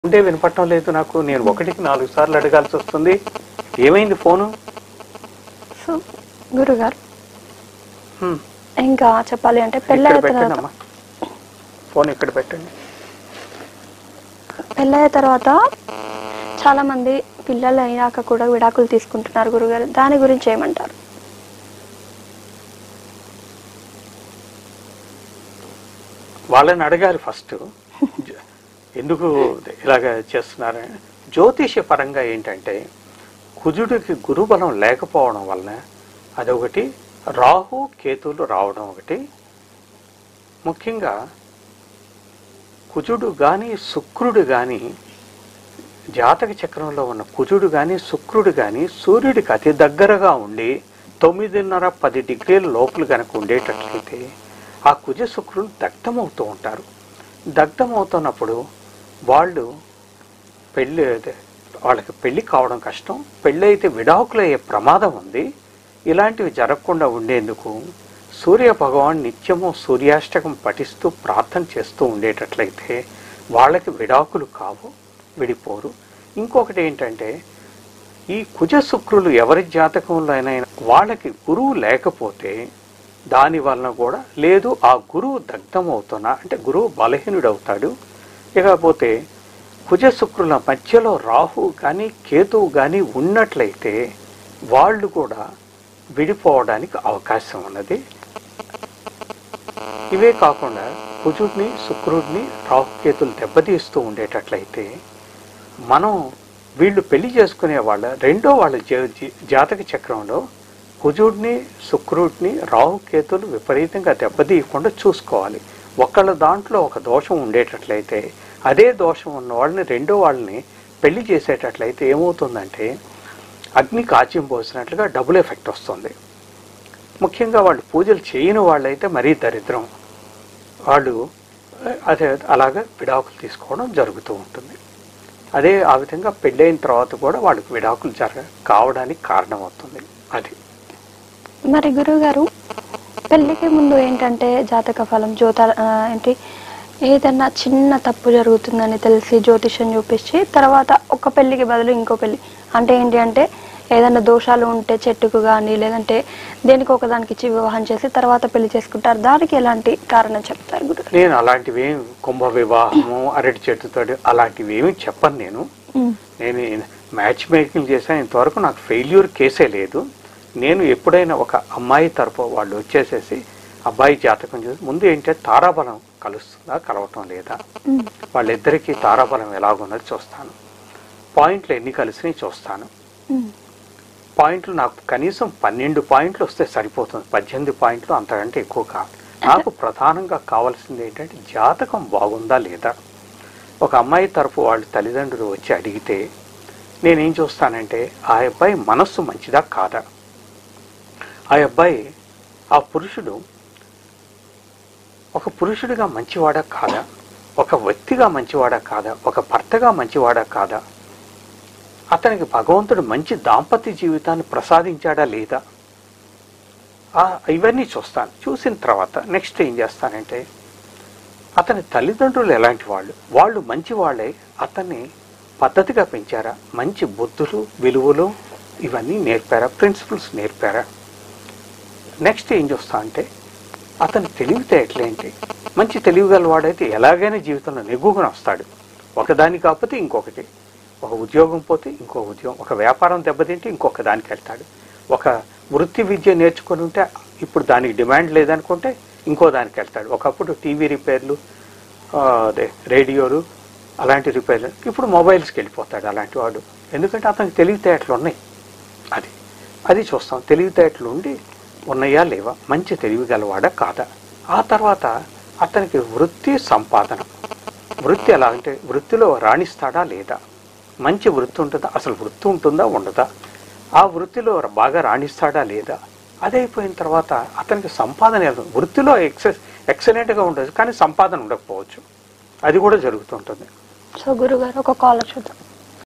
ఉంటే వినపడటం లేదు నాకు నేను ఒకటికి నాలుగు సార్లు అడగాల్సి వస్తుంది ఏమైంది ఫోను సో గురుగారు హ్మ్, ఇంకా చెప్పాలి అంటే పెళ్ళి ఇక్కడ అయిన పెట్టండి తర్వాత అమ్మా ఫోన్ ఇక్కడ పెట్టండి పెళ్ళి అయిన తర్వాత చాలా మంది పిల్లలు అయినాక కూడా విడాకులు తీసుకుంటున్నారు గురుగారు దాని గురించి ఏమంటారు వాళ్ళని అడగాలి ఫస్ట్ జ- ఎందుకు ఇలాగ చేస్తున్నారని జ్యోతిష పరంగా ఏంటంటే కుజుడికి గురుబలం లేకపోవడం వలన అదొకటి రాహు కేతువులు రావడం ఒకటి ముఖ్యంగా కుజుడు కానీ శుక్రుడు కానీ జాతక చక్రంలో ఉన్న కుజుడు కానీ శుక్రుడు కానీ సూర్యుడికి అతి దగ్గరగా ఉండి తొమ్మిదిన్నర పది డిగ్రీల లోపల కనుక ఉండేటట్లయితే ఆ కుజ శుక్రులు దగ్ధమవుతూ ఉంటారు దగ్ధమవుతున్నప్పుడు వాళ్ళు పెళ్ళి అదే, వాళ్ళకి పెళ్లి కావడం కష్టం పెళ్ళి అయితే విడాకులు అయ్యే ప్రమాదం ఉంది ఇలాంటివి జరగకుండా ఉండేందుకు సూర్య భగవాన్ నిత్యము సూర్యాష్టకం పఠిస్తూ ప్రార్థన చేస్తూ ఉండేటట్లయితే వాళ్ళకి విడాకులు కావు విడిపోరు ఇంకొకటి ఏంటంటే ఈ కుజ శుక్రులు ఎవరి జాతకంలో అయినా వాళ్ళకి గురువు లేకపోతే దాని వలన కూడా లేదు ఆ గురువు దగ్ధం అవుతున్నా అంటే గురువు బలహీనుడవుతాడు ఇకపోతే కుజ శుక్రుల మధ్యలో రాహు కానీ కేతువు కానీ ఉన్నట్లయితే వాళ్ళు కూడా విడిపోవడానికి అవకాశం ఉన్నది ఇవే కాకుండా కుజుడిని శుక్రుడిని రాహుకేతులు దెబ్బతీస్తూ ఉండేటట్లయితే మనం వీళ్ళు పెళ్లి చేసుకునే వాళ్ళ రెండో వాళ్ళ జా- జీ- జాతక చక్రంలో కుజుడిని శుక్రుడిని రాహుకేతులు విపరీతంగా దెబ్బతీయకుండా చూసుకోవాలి ఒకళ్ళ దాంట్లో ఒక దోషం ఉండేటట్లయితే అదే దోషం ఉన్న వాళ్ళని రెండో వాళ్ళని పెళ్లి చేసేటట్లయితే ఏమవుతుందంటే అగ్ని కాచ్యం పోసినట్లుగా డబుల్ ఎఫెక్ట్ వస్తుంది ముఖ్యంగా వాళ్ళు పూజలు చేయని వాళ్ళైతే మరీ దరిద్రం వాళ్ళు ఆ, అదే అలాగా విడాకులు తీసుకోవడం జరుగుతూ ఉంటుంది అదే ఆ విధంగా పెళ్ళైన తర్వాత కూడా వాళ్ళకి విడాకులు జరగ కావడానికి కారణమవుతుంది అది మరి గురుగారు పెళ్ళికి ముందు ఏంటంటే జాతక ఫలం జ్యోత ఆ, ఏంటి ఏదన్నా చిన్న తప్పు జరుగుతుందని తెలిసి జ్యోతిష్యం చూపించి తర్వాత ఒక పెళ్ళికి బదులు ఇంకో పెళ్ళి అంటే ఏంటి అంటే ఏదైనా దోషాలు ఉంటే చెట్టుకు కానీ లేదంటే దేనికి ఒకదానికి ఇచ్చి వివాహం చేసి తర్వాత పెళ్లి చేసుకుంటారు దానికి ఎలాంటి కారణం చెప్తారు గురుగారు నేను అలాంటివి ఏం కుంభ వివాహము అరటి చెట్టుతో అలాంటివి ఏమి చెప్పను నేను ఉమ్, నేను మ్యాచ్ మేకింగ్ చేశాను ఇంతవరకు నాకు ఫెయిల్యూర్ కేసే లేదు నేను ఎప్పుడైనా ఒక అమ్మాయి తరపు వాళ్ళు వచ్చేసేసి అబ్బాయి జాతకం చూసి ముందు ఏంటంటే తారాబలం కలుస్తుందా కలవటం లేదా ఉమ్, వాళ్ళిద్దరికీ తారాబలం ఎలాగున్నది చూస్తాను పాయింట్లు ఎన్ని కలిసినాయి చూస్తాను ఉమ్, పాయింట్లు నాకు కనీసం పన్నెండు పాయింట్లు వస్తే సరిపోతుంది పద్దెనిమిది పాయింట్లు అంతకంటే ఎక్కువ కాదు నాకు ప్రధానంగా కావాల్సింది ఏంటంటే జాతకం బాగుందా లేదా ఒక అమ్మాయి తరపు వాళ్ళ తల్లిదండ్రులు వచ్చి అడిగితే నేనేం చూస్తానంటే ఆ అబ్బాయి మనస్సు మంచిదా కాదా ఆ అబ్బాయి ఆ పురుషుడు ఒక పురుషుడిగా మంచివాడా కాదా ఒక వ్యక్తిగా మంచివాడా కాదా ఒక భర్తగా మంచివాడా కాదా అతనికి భగవంతుడు మంచి దాంపత్య జీవితాన్ని ప్రసాదించాడా లేదా ఆ, ఇవన్నీ చూస్తాను చూసిన తర్వాత నెక్స్ట్ ఏం చేస్తానంటే అతని తల్లిదండ్రులు ఎలాంటి వాళ్ళు వాళ్ళు మంచి వాళ్ళే అతన్ని పద్ధతిగా పెంచారా మంచి బుద్ధులు విలువలు ఇవన్నీ నేర్పారా ప్రిన్సిపల్స్ నేర్పారా నెక్స్ట్ ఏం చూస్తా అంటే అతని తెలివితేటలేంటి మంచి తెలివిగల వాడైతే ఎలాగైనా జీవితంలో నెగ్గుకొని వస్తాడు ఒకదాని కాకపోతే ఇంకొకటి ఒక ఉద్యోగం పోతే ఇంకో ఉద్యోగం ఒక వ్యాపారం దెబ్బతింటే ఇంకొక దానికి వెళ్తాడు ఒక వృత్తి విద్య నేర్చుకొని ఉంటే ఇప్పుడు దానికి డిమాండ్ లేదనుకుంటే ఇంకో దానికి వెళ్తాడు ఒకప్పుడు టీవీ రిపేర్లు ఆ, అదే రేడియోలు అలాంటి రిపేర్లు ఇప్పుడు మొబైల్స్కి వెళ్ళిపోతాడు అలాంటి వాడు ఎందుకంటే అతనికి తెలివితేటలు ఉన్నాయి అది అది చూస్తాం తెలివితేటలు ఉండి ఉన్నాయా లేవా మంచి తెలివి గలవాడా కాదా ఆ తర్వాత అతనికి వృత్తి సంపాదన వృత్తి ఎలా అంటే వృత్తిలో రాణిస్తాడా లేదా మంచి వృత్తి ఉంటుందా అసలు వృత్తి ఉంటుందా ఉండదా ఆ వృత్తిలో బాగా రాణిస్తాడా లేదా అది అయిపోయిన తర్వాత అతనికి సంపాదన ఎలా- వృత్తిలో ఎక్సెస్ ఎక్సలెంట్గా ఉండదు కానీ సంపాదన ఉండకపోవచ్చు అది కూడా జరుగుతుంటుంది సో గురుగారు ఒక కాలర్ చూద్దాం